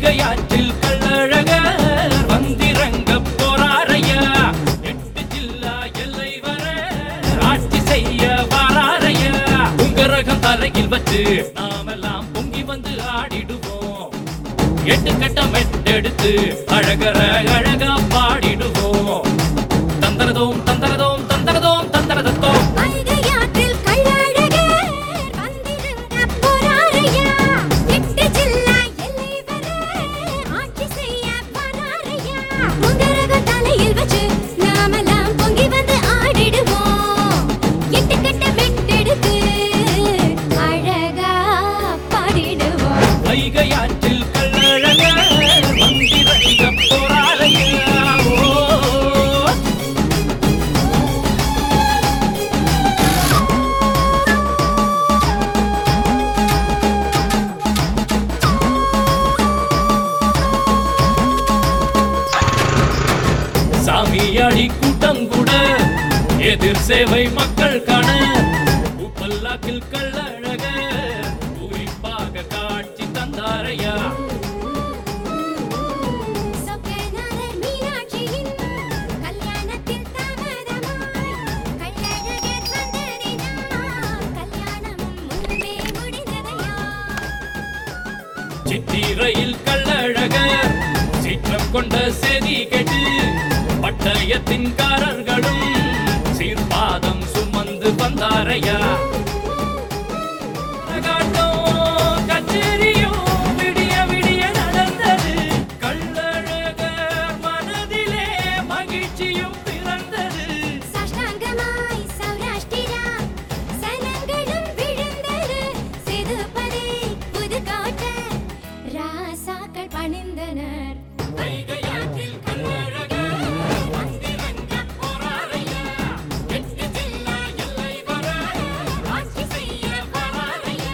வைகையாற்றில் கள்ளழகர் வந்திறங்க போறாரையா எட்டு ஜில்லா எல்லை வர ஆட்சி செய்ய வாராரையா உங்கரகம் தலையில் வச்சு நாமெல்லாம் பொங்கி வந்து ஆடிடுவோம் எட்டு கட்ட மெட்டெடுத்து அழகர அழகா பாடிடுவோம் தந்தரதோம் தந்தரதோம் தந்தரதோம் தந்தரதத்தோம் வைகையாற்றில் கள்ளழகர் வந்திருந்த போராரையா எட்டு ஜில்லா எல்லை வர ஆட்சி செய்ய வராரையா உங்கரக தலையில் வச்சு நாமெல்லாம் பொங்கி வந்து ஆடிடுவோம் எட்டு கட்ட மெட்டெடுத்து அழகா பாடிடுவோம் வைகையாற்றில் கள்ளழகர் வந்திறங்க போறாரையா ஓ சாமியாடி கூட்டம் கூட எதிர் சேவை மக்கள் காண உப்பல்லாக்கில் கள்ளழக குறிப்பாக காட்சி தந்தாரையா சொக்கநாதர் மீனாட்சியின் கல்யாணத்தில் தாமதமாய் கள்ளழகர் வந்ததினால் கல்யாணமும் முன்பே முடிந்ததையா சித்திரையில் கள்ளழகர் சீற்றம் கொண்ட செய்தி கேட்டு பட்டயத்தின்காரர்களும் சீர்பாதம் சுமந்து வந்தாரையா கரகாட்டம், கச்சேரியும் விடிய விடிய நடந்தது கள்ளழகர் மனதிலே மகிழ்ச்சியும் பிறந்தது சாஷ்டாங்கமாய் சௌராஷ்டிரா சனங்களும் விழுந்தது சிதுபதி புதுக்கோட்ட ராசாக்கள் பணிந்தனர் வைகையாற்றில் கள்ளழகர் வந்திறங்க போறாரையா எட்டு ஜில்லா எல்லை வர ஆட்சி செய்ய வராரையா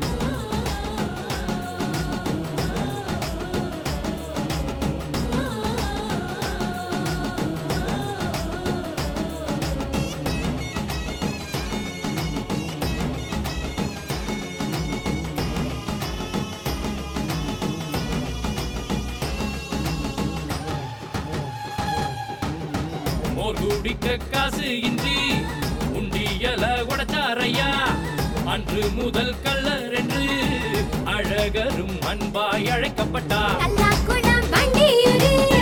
மோர் குடிக்க காசு இன்றி உண்டியல உடைச்சாரையா அன்று முதல் கள்ளர் என்று அழகரும் அன்பாய் அழைக்கப்பட்டார் கல்லாக்குளம் வண்டியூரு